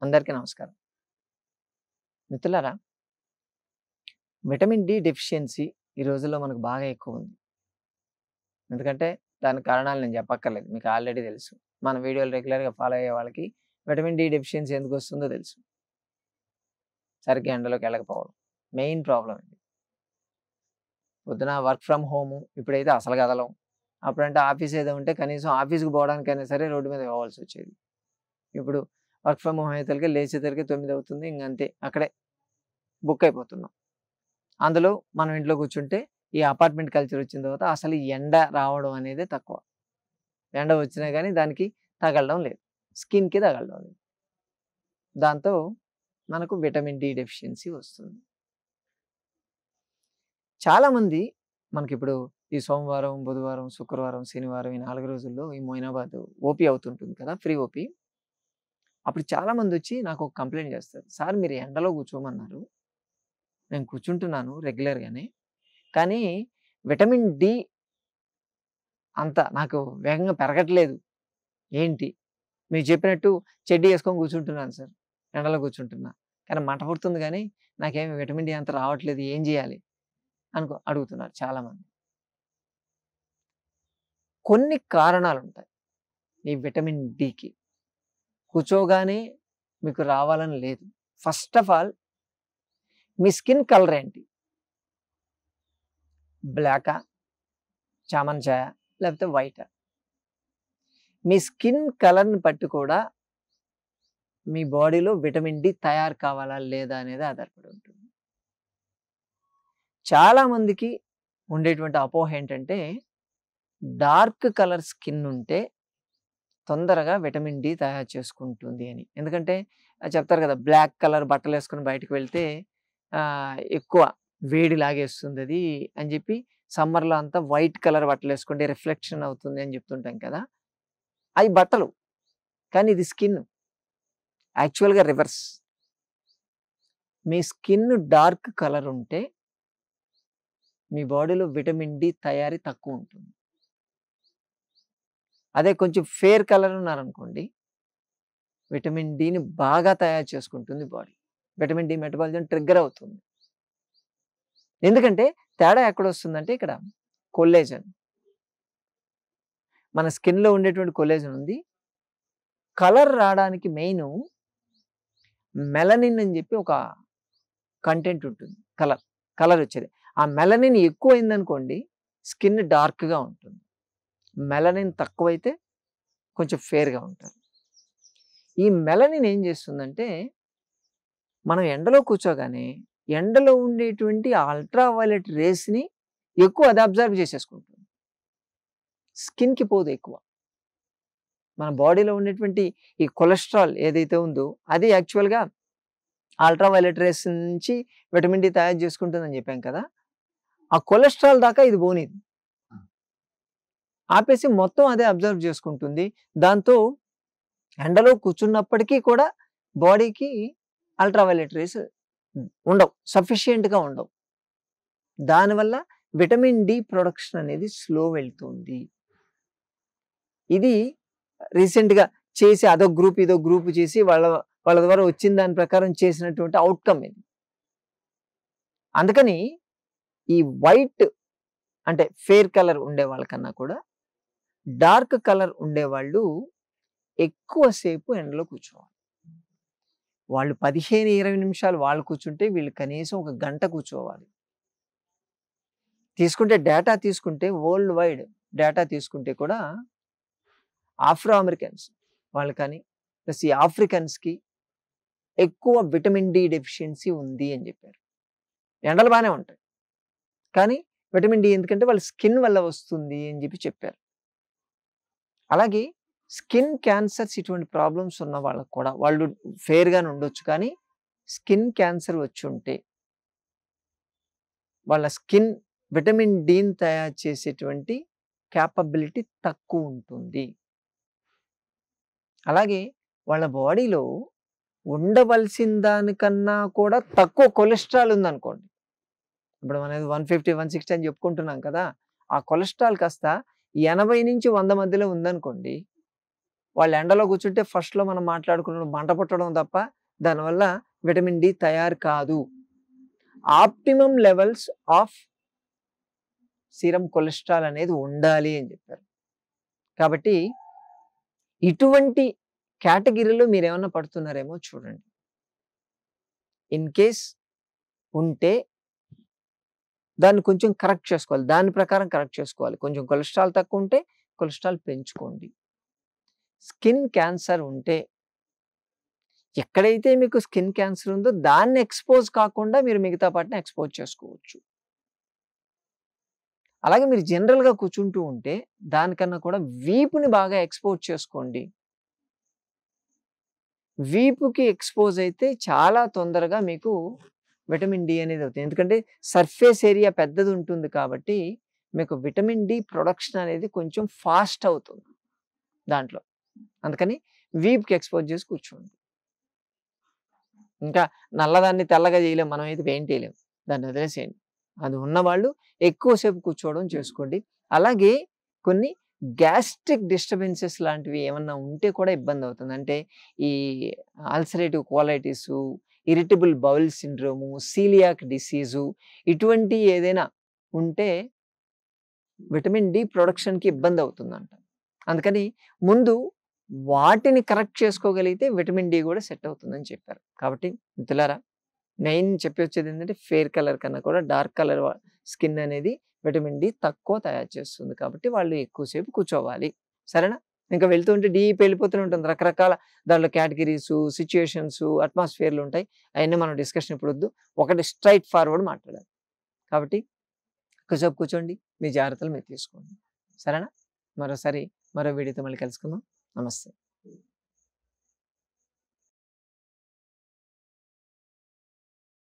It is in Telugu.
అందరికీ నమస్కారం మిత్రులారా విటమిన్ డి డెఫిషియన్సీ ఈ రోజుల్లో మనకు బాగా ఎక్కువ ఉంది ఎందుకంటే దానికి కారణాలు నేను చెప్పక్కర్లేదు మీకు ఆల్రెడీ తెలుసు మన వీడియోలు రెగ్యులర్గా ఫాలో అయ్యే వాళ్ళకి విటమిన్ డి డెఫిషియన్సీ ఎందుకు వస్తుందో తెలుసు సరిగ్గా ఎండలోకి వెళ్ళకపోవడం మెయిన్ ప్రాబ్లం ఇది పొద్దున వర్క్ ఫ్రమ్ హోము ఇప్పుడైతే అసలు కదలం అప్పుడంటే ఆఫీస్ ఏదో ఉంటే కనీసం ఆఫీస్కి పోవడానికైనా సరే రోడ్డు మీద పోవాల్సి వచ్చేది ఇప్పుడు వర్క్ ఫ్రమ్ హోమ్ అయ్యేతలకి లేచేతలకి తొమ్మిది అవుతుంది ఇంకంతే అక్కడే బుక్ అయిపోతున్నాం అందులో మనం ఇంట్లో కూర్చుంటే ఈ అపార్ట్మెంట్ కల్చర్ వచ్చిన తర్వాత అసలు ఈ ఎండ రావడం అనేది తక్కువ ఎండ వచ్చినా కానీ దానికి తగలడం లేదు స్కిన్కి తగలడం లేదు దాంతో మనకు విటమిన్ డి డెఫిషియన్సీ వస్తుంది చాలామంది మనకి ఇప్పుడు ఈ సోమవారం బుధవారం శుక్రవారం శనివారం ఈ నాలుగు రోజుల్లో ఈ మొయినాబాద్ ఓపీ అవుతుంటుంది కదా ఫ్రీ ఓపీ అప్పుడు చాలామంది వచ్చి నాకు ఒక కంప్లైంట్ చేస్తారు సార్ మీరు ఎండలో కూర్చోమన్నారు నేను కూర్చుంటున్నాను రెగ్యులర్గానే కానీ విటమిన్ డి అంత నాకు వేగంగా పెరగట్లేదు ఏంటి మీరు చెప్పినట్టు చెడ్డీ వేసుకొని కూర్చుంటున్నాను సార్ ఎండలో కూర్చుంటున్నా కానీ మంట పుడుతుంది కానీ నాకేమి విటమిన్ డి అంత రావట్లేదు ఏం చేయాలి అనుకో అడుగుతున్నారు చాలామంది కొన్ని కారణాలు ఉంటాయి ఈ విటమిన్ డికి కూర్చోగానే మీకు రావాలని లేదు ఫస్ట్ ఆఫ్ ఆల్ మీ స్కిన్ కలర్ ఏంటి బ్లాకా చామన్ ఛాయ లేకపోతే వైటా మీ స్కిన్ కలర్ని బట్టి కూడా మీ బాడీలో విటమిన్ డి తయారు కావాలా లేదా అనేది ఆధారపడి ఉంటుంది చాలామందికి ఉండేటువంటి అపోహ ఏంటంటే డార్క్ కలర్ స్కిన్ ఉంటే తొందరగా విటమిన్ డి తయారు చేసుకుంటుంది అని ఎందుకంటే చెప్తారు కదా బ్లాక్ కలర్ బట్టలు వేసుకొని బయటకు వెళ్తే ఎక్కువ వేడి లాగేస్తుంది అది అని చెప్పి సమ్మర్లో అంతా వైట్ కలర్ బట్టలు వేసుకుంటే రిఫ్లెక్షన్ అవుతుంది అని చెప్తుంటాం కదా అవి బట్టలు కానీ ఇది స్కిన్ యాక్చువల్గా రివర్స్ మీ స్కిన్ డార్క్ కలర్ ఉంటే మీ బాడీలో విటమిన్ డి తయారీ తక్కువ ఉంటుంది అదే కొంచెం ఫేర్ కలర్ ఉన్నారనుకోండి విటమిన్ డిని బాగా తయారు చేసుకుంటుంది body vitamin D metabolism trigger అవుతుంది ఎందుకంటే తేడా ఎక్కడ వస్తుందంటే ఇక్కడ కొల్లేజన్ మన స్కిన్లో ఉండేటువంటి కొల్లేజన్ ఉంది కలర్ రావడానికి మెయిన్ మెలనిన్ అని చెప్పి ఒక కంటెంట్ ఉంటుంది కలర్ కలర్ వచ్చేది ఆ మెలనిన్ ఎక్కువైందనుకోండి స్కిన్ డార్క్గా ఉంటుంది మెలనిన్ తక్కువైతే కొంచెం ఫేర్గా ఉంటారు ఈ మెలనిన్ ఏం చేస్తుందంటే మనం ఎండలో కూర్చోగానే ఎండలో ఉండేటువంటి అల్ట్రా వైలెట్ రేస్ని ఎక్కువ అది అబ్జర్వ్ చేసేసుకుంటుంది స్కిన్కి పోదు ఎక్కువ మన బాడీలో ఉండేటువంటి ఈ కొలెస్ట్రాల్ ఏదైతే ఉందో అది యాక్చువల్గా అల్ట్రా వైలెట్ రేస్ నుంచి విటమిన్ డి తయారు చేసుకుంటుందని చెప్పాం కదా ఆ కొలెస్ట్రాల్ దాకా ఇది పోనిది ఆపేసి మొత్తం అదే అబ్జర్వ్ చేసుకుంటుంది దాంతో ఎండలో కూర్చున్నప్పటికీ కూడా బాడీకి అల్ట్రావైలెట్ రేస్ ఉండవు సఫిషియెంట్గా ఉండవు దానివల్ల విటమిన్ డి ప్రొడక్షన్ అనేది స్లో వెళ్తుంది ఇది రీసెంట్గా చేసి అదొక గ్రూప్ ఇదో గ్రూప్ చేసి వాళ్ళ వాళ్ళ ద్వారా వచ్చిన దాని ప్రకారం చేసినటువంటి అవుట్కమ్ ఇది అందుకని ఈ వైట్ అంటే ఫేర్ కలర్ ఉండే వాళ్ళకన్నా కూడా డార్క్ కలర్ ఉండేవాళ్ళు ఎక్కువసేపు ఎండలో కూర్చోవాలి వాళ్ళు పదిహేను ఇరవై నిమిషాలు వాళ్ళు కూర్చుంటే వీళ్ళు కనీసం ఒక గంట కూర్చోవాలి తీసుకుంటే డేటా తీసుకుంటే వరల్డ్ వైడ్ డేటా తీసుకుంటే కూడా ఆఫ్రో అమెరికన్స్ వాళ్ళు కానీ ప్లస్ ఈ ఆఫ్రికన్స్కి ఎక్కువ విటమిన్ డి డెఫిషియన్సీ ఉంది అని చెప్పారు ఎండలు బాగానే ఉంటాయి కానీ విటమిన్ డి ఎందుకంటే వాళ్ళ స్కిన్ వల్ల వస్తుంది అని చెప్పి చెప్పారు అలాగే స్కిన్ క్యాన్సర్స్ ఇటువంటి ప్రాబ్లమ్స్ ఉన్న వాళ్ళకు కూడా వాళ్ళు ఫేర్గానే ఉండొచ్చు కానీ స్కిన్ క్యాన్సర్ వచ్చి ఉంటే వాళ్ళ స్కిన్ విటమిన్ డిని తయారు చేసేటువంటి క్యాపబిలిటీ తక్కువ ఉంటుంది అలాగే వాళ్ళ బాడీలో ఉండవలసిన దానికన్నా కూడా తక్కువ కొలెస్ట్రాల్ ఉందనుకోండి ఇప్పుడు మనది వన్ ఫిఫ్టీ వన్ సిక్స్టీ అని చెప్పుకుంటున్నాం కదా ఆ కొలెస్ట్రాల్ కాస్త ఎనభై నుంచి వంద మధ్యలో ఉందనుకోండి వాళ్ళు ఎండలో కూర్చుంటే ఫస్ట్లో మనం మాట్లాడుకున్న మంట పుట్టడం తప్ప దానివల్ల విటమిన్ డి తయారు కాదు optimum levels of serum cholesterol అనేది ఉండాలి అని చెప్పారు కాబట్టి ఇటువంటి కేటగిరీలో మీరు ఏమన్నా పడుతున్నారేమో చూడండి ఇన్ కేస్ ఉంటే దాన్ని కొంచెం కరెక్ట్ చేసుకోవాలి దాని ప్రకారం కరెక్ట్ చేసుకోవాలి కొంచెం కొలెస్ట్రాల్ తక్కువ ఉంటే కొలెస్ట్రాల్ పెంచుకోండి స్కిన్ క్యాన్సర్ ఉంటే ఎక్కడైతే మీకు స్కిన్ క్యాన్సర్ ఉందో దాన్ని ఎక్స్పోజ్ కాకుండా మీరు మిగతా పాటిని ఎక్స్పోజ్ చేసుకోవచ్చు అలాగే మీరు జనరల్గా కూర్చుంటూ ఉంటే దానికన్నా కూడా వీపుని బాగా ఎక్స్పోజ్ చేసుకోండి వీపుకి ఎక్స్పోజ్ అయితే చాలా తొందరగా మీకు విటమిన్ డి అనేది అవుతుంది ఎందుకంటే సర్ఫేస్ ఏరియా పెద్దది ఉంటుంది కాబట్టి మీకు విటమిన్ డి ప్రొడక్షన్ అనేది కొంచెం ఫాస్ట్ అవుతుంది దాంట్లో అందుకని వీప్కి ఎక్స్పోజ్ చేసి కూర్చోండి ఇంకా నల్లదాన్ని తెల్లగా చేయలేం మనం అయితే పెయింట్ చేయలేం దాన్ని వదిలేసేయండి అది ఉన్నవాళ్ళు ఎక్కువసేపు కూర్చోవడం చేసుకోండి అలాగే కొన్ని గ్యాస్ట్రిక్ డిస్టర్బెన్సెస్ లాంటివి ఏమన్నా ఉంటే కూడా ఇబ్బంది అవుతుంది అంటే ఈ ulcerative colitis irritable bowel syndrome celiac disease ఇటువంటి ఏదైనా ఉంటే విటమిన్ డి ప్రొడక్షన్కి ఇబ్బంది అవుతుందంట అందుకని ముందు వాటిని కరెక్ట్ చేసుకోగలిగితే విటమిన్ డి కూడా సెట్ అవుతుందని చెప్పారు కాబట్టి మిత్రులారా మెయిన్ చెప్పి వచ్చేది ఏంటంటే ఫెయిర్ కలర్ కన్నా కూడా డార్క్ కలర్ స్కిన్ అనేది విటమిన్ డి తక్కువ తయారు చేస్తుంది కాబట్టి వాళ్ళు ఎక్కువసేపు కూర్చోవాలి సరేనా ఇంకా వెళ్తుంటే డీప్ వెళ్ళిపోతూనే ఉంటుంది రకరకాల దాంట్లో కేటగిరీస్ సిచ్యుయేషన్స్ అట్మాస్ఫియర్లు ఉంటాయి అవన్నీ మనం డిస్కషన్ ఇప్పుడు వద్దు ఒకటి స్ట్రైట్ ఫార్వర్డ్ మాట్లాడాలి కాబట్టి కొంచెంసేపు కూర్చోండి మీ జాగ్రత్తలు మీరు తీసుకోండి సరేనా మరోసారి మరో వీడియోతో మళ్ళీ కలుసుకుందాం నమస్తే